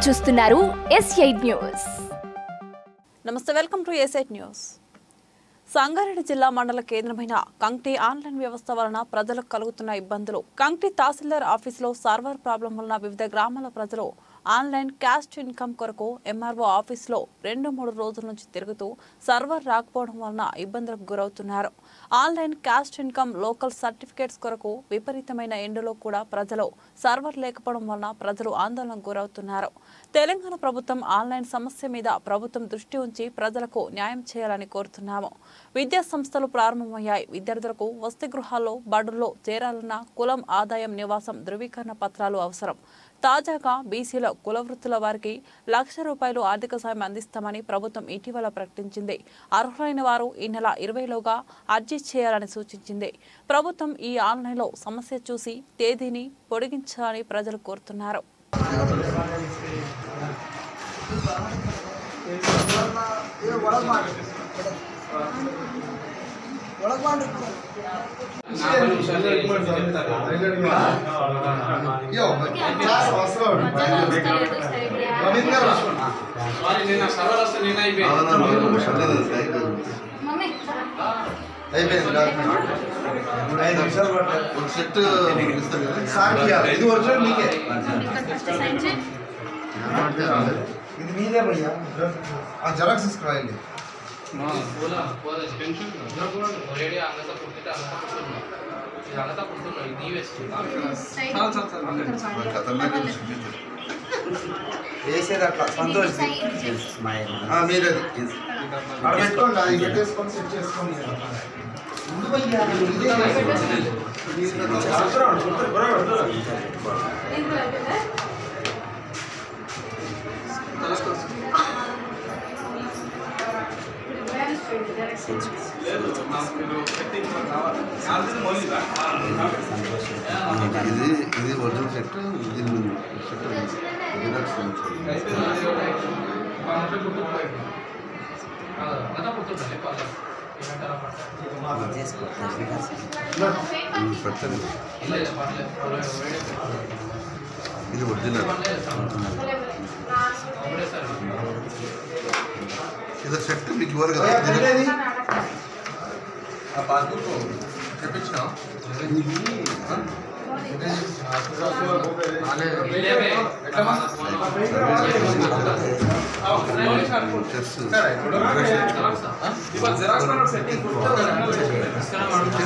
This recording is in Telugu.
చూస్తున్నారు ఎస్ ఎయిట్ న్యూస్ నమస్తే welcome to S eight news Sangareddy జిల్లా మండల కేంద్రమైన కంక్టి ఆన్లైన్ వ్యవస్థ వలన ప్రజలకు కలుగుతున్న ఇబ్బందులు కంక్టి తహసీల్దార్ ఆఫీసులో సర్వర్ ప్రాబ్లం వలన వివిధ గ్రామాల ప్రజలు ఆన్లైన్ క్యాస్ట్ ఇన్కమ్ కొరకు ఎంఆర్ఓ ఆఫీసులో రెండు మూడు రోజుల నుంచి తిరుగుతూ సర్వర్ రాకపోవడం వలన ఇబ్బందులకు గురవుతున్నారు online caste income local certificates కొరకు విపరీతమైన ఎండలో కూడా ప్రజలు సర్వర్ లేకపోవడం వలన ప్రజలు ఆందోళనకు గురవుతున్నారు తెలంగాణ ప్రభుత్వం ఆన్లైన్ సమస్య మీద ప్రభుత్వం దృష్టి ఉంచి ప్రజలకు న్యాయం చేయాలని కోరుతున్నాము విద్యా సంస్థలు ప్రారంభమయ్యాయి విద్యార్థులకు వసతి గృహాల్లో బడుల్లో చేరాలన్న కులం ఆదాయం నివాసం ధృవీకరణ పత్రాలు అవసరం తాజాగా బీసీల కుల వృత్తుల వారికి లక్ష రూపాయలు ఆర్థిక సాయం అందిస్తామని ప్రభుత్వం ఇటీవల ప్రకటించింది అర్హులైన వారు ఈ నెల ఇరవైలోగా అర్జీ చేయాలని సూచించింది ప్రభుత్వం ఈ ఆన్లైన్లో సమస్య చూసి తేదీని పొడిగించాలని ప్రజలు కోరుతున్నారు సారీ నిన్న సర్వర్ వస్తే నిన్న అయిపోయింది అయిపోయింది ఐదు నిమిషాలు పడుతుంది ఒక సెట్ ఇస్తారు కదా సాకి ఇది ఒరిజినల్ మీకే ఇది మీదే భయ్యా ఆ జెరాక్స్ తీసుకురాయండి పోలా పోలా టెన్షన్ రెడీ అంగత పుట్టితే అంగత పుట్టున్నాం ఇది అంగత పుట్టున్నాం ఇది నీ వేసుకుంటాం ఖతర్నాక్ వేసేది అట్లా సంతోష్ ఆ, మీరేది అక్కడ పెట్టుకోండి అది పెట్టేసుకొని సెట్ చేసుకోండి ముందు భయ్యా, ఇదే అవసరం, గుర్తు- గుర్తు- ఇది ఇది ఒరిజినల్ సెట్ ఇది సెట్ జిరాక్స్ అంగత పుట్టుంటాయి పల్ల ఏమంటారా పెట్టండి లేదు పర్లేదు వేడే ఇది ఒరిజినల్ ఒకటే సార్ ఇది సెట్ మీకు ఇవ్వరు కదా భయ్యా, పెట్టేది ఆ పాస్బుక్ తెప్పించినాం చెస్ ఇవాళ జిరాక్స్ సెట్టింగ్